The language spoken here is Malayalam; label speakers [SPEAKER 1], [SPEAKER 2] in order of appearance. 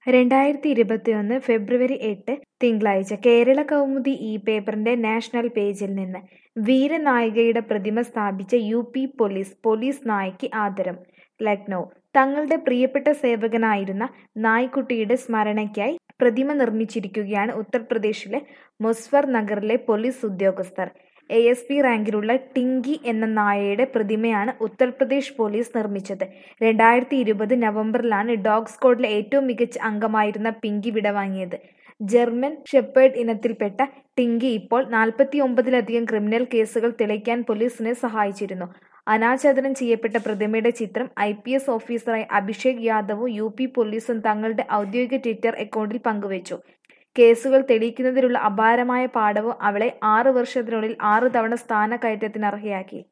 [SPEAKER 1] രണ്ടായിരത്തി ഇരുപത്തിയൊന്ന് ഫെബ്രുവരി എട്ട് തിങ്കളാഴ്ച കേരള കൗമുദി ഈ പേപ്പറിന്റെ നാഷണൽ പേജിൽ നിന്ന് വീരനായികയുടെ പ്രതിമ സ്ഥാപിച്ച യു പി പോലീസ് പോലീസ് നായയ്ക്ക് ആദരം ലക്നൗ തങ്ങളുടെ പ്രിയപ്പെട്ട സേവകനായിരുന്ന നായ്ക്കുട്ടിയുടെ സ്മരണയ്ക്കായി പ്രതിമ നിർമ്മിച്ചിരിക്കുകയാണ് ഉത്തർപ്രദേശിലെ മുസഫർ നഗറിലെ പോലീസ് ഉദ്യോഗസ്ഥർ എ എസ് പി റാങ്കിലുള്ള ടിങ്കി എന്ന നായയുടെ പ്രതിമയാണ് ഉത്തർപ്രദേശ് പോലീസ് നിർമ്മിച്ചത് രണ്ടായിരത്തി ഇരുപത് നവംബറിലാണ് ഡോഗ് സ്ക്വാഡിലെ ഏറ്റവും മികച്ച അംഗമായിരുന്ന പിങ്കി വിടവാങ്ങിയത് ജർമ്മൻ ഷെപ്പേർഡ് ഇനത്തിൽപ്പെട്ട ടിങ്കി ഇപ്പോൾ നാൽപ്പത്തി ഒമ്പതിലധികം ക്രിമിനൽ കേസുകൾ തെളിയിക്കാൻ പോലീസിനെ സഹായിച്ചിരുന്നു അനാച്ഛാദനം ചെയ്യപ്പെട്ട പ്രതിമയുടെ ചിത്രം ഐ പി എസ് ഓഫീസറായ അഭിഷേക് യാദവും യു പി പോലീസും തങ്ങളുടെ ഔദ്യോഗിക ട്വിറ്റർ അക്കൗണ്ടിൽ പങ്കുവച്ചു കേസുകൾ തെളിയിക്കുന്നതിലുള്ള അപാരമായ പാഠവും അവളെ ആറ് വർഷത്തിനുള്ളിൽ ആറ് തവണ സ്ഥാനക്കയറ്റത്തിന് അർഹയാക്കി